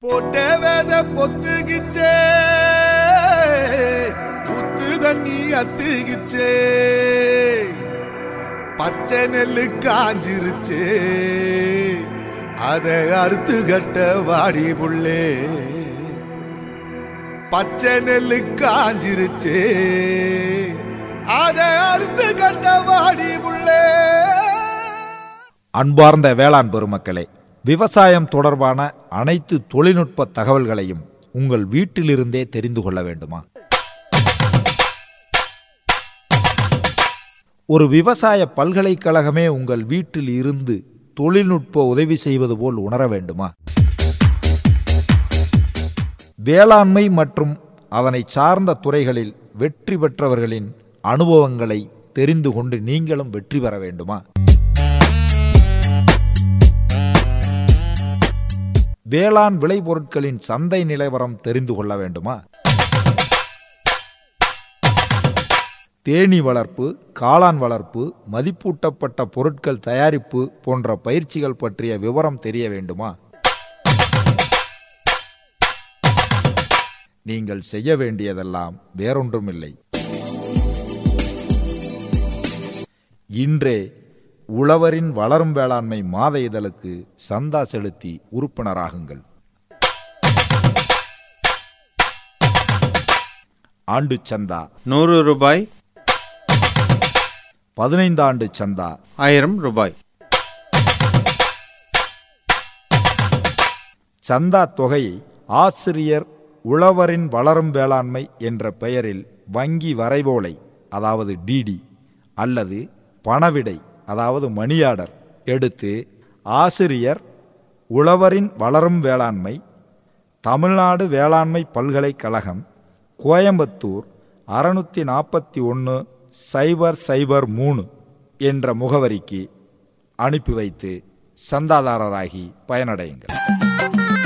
போட்டே வேத பொத்துகிச்சே புத்து தண்ணி அத்துகிச்சே பச்சை நெல்லு காஞ்சிருச்சே அதை அறுத்து கட்ட வாடி புள்ளே பச்சை நெல்லு காஞ்சிருச்சே அதை அறுத்து கட்ட வாடி புள்ளே அன்பார்ந்த வேளாண் பெருமக்களே விவசாயம் தொடர்பான அனைத்து தொழில்நுட்ப தகவல்களையும் உங்கள் வீட்டிலிருந்தே தெரிந்து கொள்ள வேண்டுமா ஒரு விவசாய பல்கலைக்கழகமே உங்கள் வீட்டில் இருந்து தொழில்நுட்ப உதவி செய்வது போல் உணர வேண்டுமா வேளாண்மை மற்றும் அதனை சார்ந்த துறைகளில் வெற்றி பெற்றவர்களின் அனுபவங்களை தெரிந்து கொண்டு நீங்களும் வெற்றி பெற வேண்டுமா வேளாண் விளைபொருட்களின் சந்தை நிலவரம் தெரிந்து கொள்ள வேண்டுமா தேனீ வளர்ப்பு காளான் வளர்ப்பு மதிப்பூட்டப்பட்ட பொருட்கள் தயாரிப்பு போன்ற பயிற்சிகள் பற்றிய விவரம் தெரிய வேண்டுமா நீங்கள் செய்ய வேண்டியதெல்லாம் வேறொன்றுமில்லை இன்றே உழவரின் வளரும் வேளாண்மை மாத இதழுக்கு சந்தா செலுத்தி உறுப்பினராகுங்கள் ஆண்டு சந்தா நூறு ரூபாய் பதினைந்து ஆண்டு சந்தா ஆயிரம் ரூபாய் சந்தா தொகையை ஆசிரியர் உழவரின் வளரும் வேளாண்மை என்ற பெயரில் வங்கி வரைவோலை அதாவது டிடி அல்லது பணவிடை அதாவது மணியாடர் எடுத்து ஆசிரியர் உழவரின் வளரும் வேளாண்மை தமிழ்நாடு வேளாண்மை பல்கலைக்கழகம் கோயம்புத்தூர் அறுநூத்தி நாற்பத்தி ஒன்று சைபர் சைபர் மூணு என்ற முகவரிக்கு அனுப்பி வைத்து சந்தாதாரராகி பயனடையுங்கள்